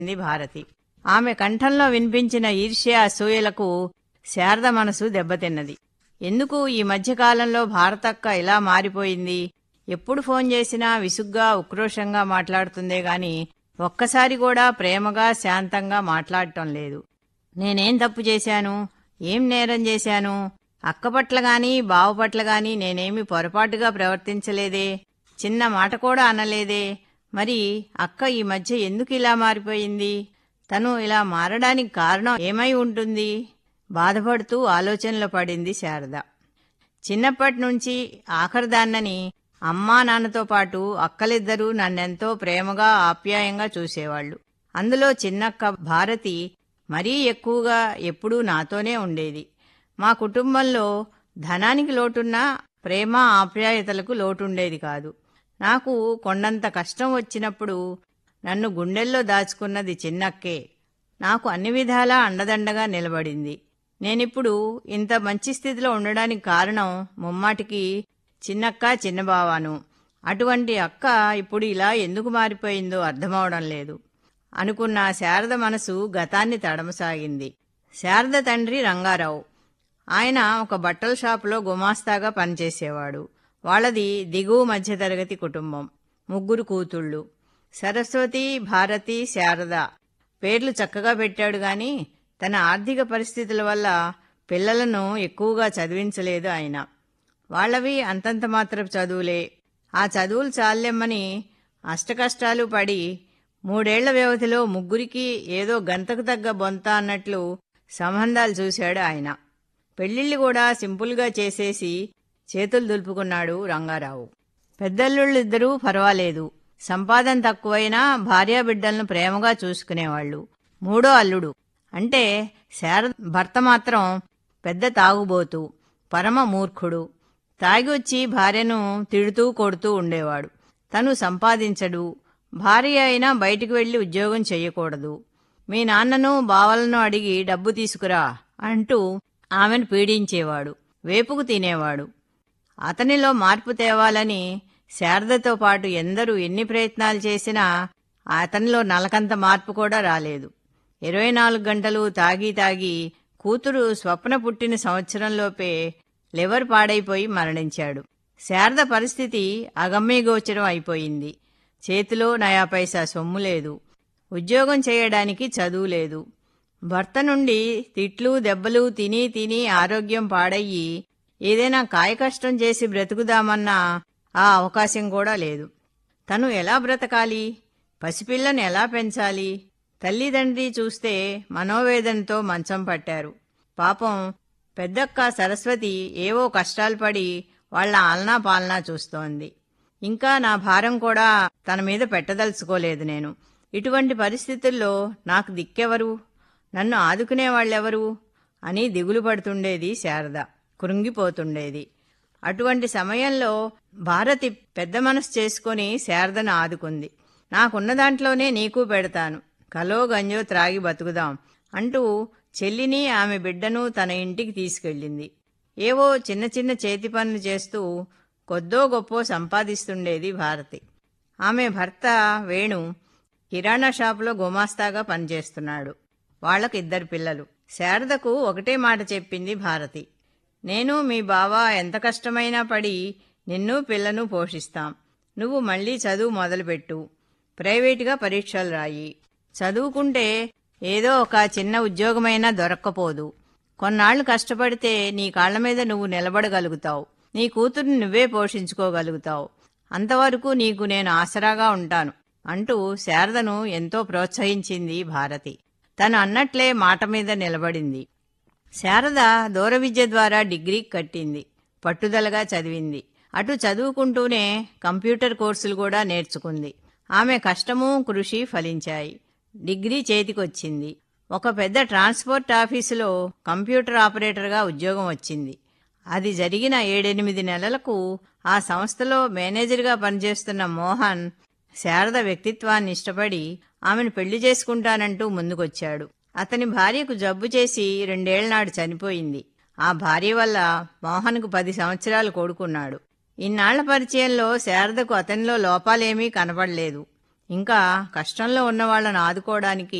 ఉంది భారతి ఆమె కంఠంలో వినిపించిన ఈర్ష్య అసూయలకు శారద మనసు దెబ్బతిన్నది ఎందుకు ఈ మధ్యకాలంలో భారతక్క ఇలా మారిపోయింది ఎప్పుడు ఫోన్ చేసినా విసుగ్గా ఉక్రోషంగా మాట్లాడుతుందే గాని ఒక్కసారి కూడా ప్రేమగా శాంతంగా మాట్లాడటం లేదు నేనేం తప్పు చేశాను ఏం నేరం చేశాను అక్క పట్ల గాని బావ పట్ల గాని నేనేమి పొరపాటుగా ప్రవర్తించలేదే చిన్న మాట కూడా అనలేదే మరి అక్క ఈ మధ్య ఎందుకు ఇలా మారిపోయింది తను ఇలా మారడానికి కారణం ఏమై ఉంటుంది బాధపడుతూ ఆలోచనలో పడింది శారద చిన్నప్పటి నుంచి ఆఖరిదాన్నని అమ్మా నాన్నతో పాటు అక్కలిద్దరూ నన్నెంతో ప్రేమగా ఆప్యాయంగా చూసేవాళ్లు అందులో చిన్నక్క భారతి మరీ ఎక్కువగా ఎప్పుడూ నాతోనే ఉండేది మా కుటుంబంలో ధనానికి లోటున్నా ప్రేమ ఆప్యాయతలకు లోటుండేది కాదు నాకు కొండంత కష్టం వచ్చినప్పుడు నన్ను గుండెల్లో దాచుకున్నది చిన్నక్కే నాకు అన్ని విధాలా అండదండగా నిలబడింది నేనిప్పుడు ఇంత మంచి స్థితిలో ఉండడానికి కారణం ముమ్మాటికి చిన్నక్క చిన్నబావాను అటువంటి అక్క ఇప్పుడు ఇలా ఎందుకు మారిపోయిందో అర్థమవడం లేదు అనుకున్న శారద మనసు గతాన్ని తడమసాగింది శారద తండ్రి రంగారావు ఆయన ఒక బట్టల షాపులో గుమాస్తాగా పనిచేసేవాడు వాళ్ళది దిగువ మధ్యతరగతి కుటుంబం ముగ్గురు కూతుళ్ళు సరస్వతి భారతి శారద పేర్లు చక్కగా పెట్టాడు గాని తన ఆర్థిక పరిస్థితుల వల్ల పిల్లలను ఎక్కువగా చదివించలేదు ఆయన వాళ్ళవి అంతంత మాత్రపు చదువులే ఆ చదువులు చాలెమ్మని అష్టకష్టాలు పడి మూడేళ్ల వ్యవధిలో ముగ్గురికి ఏదో గంతకు తగ్గ బొంత అన్నట్లు సంబంధాలు చూశాడు ఆయన పెళ్లిళ్లు కూడా సింపుల్గా చేసేసి చేతులు దులుపుకున్నాడు రంగారావు పెద్దల్లుళ్ళిద్దరూ పర్వాలేదు సంపాదన తక్కువైనా భార్యాబిడ్డలను ప్రేమగా చూసుకునేవాళ్లు మూడో అల్లుడు అంటే శారద భర్త మాత్రం పెద్ద తాగుబోతు పరమ మూర్ఖుడు తాగి వచ్చి భార్యను తిడుతూ కొడుతూ ఉండేవాడు తను సంపాదించడు భార్య అయినా బయటికి వెళ్లి ఉద్యోగం చెయ్యకూడదు మీ నాన్నను బావలను అడిగి డబ్బు తీసుకురా అంటూ ఆమెను పీడించేవాడు వేపుకు తినేవాడు అతనిలో మార్పు తేవాలని శారదతో పాటు ఎందరూ ఎన్ని ప్రయత్నాలు చేసినా అతనిలో నలకంత మార్పు కూడా రాలేదు ఇరవై నాలుగు గంటలు తాగి తాగి కూతురు స్వప్న పుట్టిన సంవత్సరంలోపే లివర్ పాడైపోయి మరణించాడు శారద పరిస్థితి అగమ్యగోచరం అయిపోయింది చేతిలో నయా పైసా సొమ్ము లేదు ఉద్యోగం చేయడానికి చదువు లేదు భర్త నుండి తిట్లు దెబ్బలు తిని తిని ఆరోగ్యం పాడయ్యి ఏదైనా కాయకష్టం చేసి బ్రతుకుదామన్నా ఆ అవకాశం కూడా లేదు తను ఎలా బ్రతకాలి పసిపిల్లను ఎలా పెంచాలి తల్లిదండ్రి చూస్తే మనోవేదనతో మంచం పట్టారు పాపం పెద్దక్క సరస్వతి ఏవో కష్టాలు పడి వాళ్ల ఆలనా పాలనా చూస్తోంది ఇంకా నా భారం కూడా తన మీద పెట్టదలుచుకోలేదు నేను ఇటువంటి పరిస్థితుల్లో నాకు దిక్కెవరు నన్ను ఆదుకునే వాళ్ళెవరు అని దిగులు పడుతుండేది శారద కృంగిపోతుండేది అటువంటి సమయంలో భారతి పెద్ద మనసు చేసుకుని శారదను ఆదుకుంది నాకున్న దాంట్లోనే నీకు పెడతాను కలో గంజో త్రాగి బతుకుదాం అంటూ చెల్లిని ఆమె బిడ్డను తన ఇంటికి తీసుకెళ్ళింది ఏవో చిన్న చిన్న చేతి పనులు చేస్తూ కొద్దో గొప్పో సంపాదిస్తుండేది భారతి ఆమె భర్త వేణు కిరాణా షాపులో గుమాస్తాగా పనిచేస్తున్నాడు వాళ్లకు ఇద్దరు పిల్లలు శారదకు ఒకటే మాట చెప్పింది భారతి నేను మీ బావ ఎంత కష్టమైనా పడి నిన్ను పిల్లను పోషిస్తాం నువ్వు మళ్ళీ చదువు మొదలుపెట్టు ప్రైవేటుగా పరీక్షలు రాయి చదువుకుంటే ఏదో ఒక చిన్న ఉద్యోగమైనా దొరక్కపోదు కొన్నాళ్లు కష్టపడితే నీ కాళ్ల మీద నువ్వు నిలబడగలుగుతావు నీ కూతుర్ని నువ్వే పోషించుకోగలుగుతావు అంతవరకు నీకు నేను ఆసరాగా ఉంటాను అంటూ శారదను ఎంతో ప్రోత్సహించింది భారతి తను అన్నట్లే మాట మీద నిలబడింది శారద దూర విద్య ద్వారా డిగ్రీ కట్టింది పట్టుదలగా చదివింది అటు చదువుకుంటూనే కంప్యూటర్ కోర్సులు కూడా నేర్చుకుంది ఆమె కష్టము కృషి ఫలించాయి డిగ్రీ చేతికొచ్చింది ఒక పెద్ద ట్రాన్స్పోర్ట్ ఆఫీసులో కంప్యూటర్ ఆపరేటర్గా ఉద్యోగం వచ్చింది అది జరిగిన ఏడెనిమిది నెలలకు ఆ సంస్థలో మేనేజర్గా పనిచేస్తున్న మోహన్ శారద వ్యక్తిత్వాన్ని ఇష్టపడి ఆమెను పెళ్లి చేసుకుంటానంటూ ముందుకొచ్చాడు అతని భార్యకు జబ్బు చేసి రెండేళ్లనాడు చనిపోయింది ఆ భార్య వల్ల మోహన్కు పది సంవత్సరాలు కొడుకున్నాడు ఇన్నాళ్ల పరిచయంలో శారదకు అతనిలో లోపాలేమీ కనబడలేదు ఇంకా కష్టంలో ఉన్న వాళ్ళను ఆదుకోవడానికి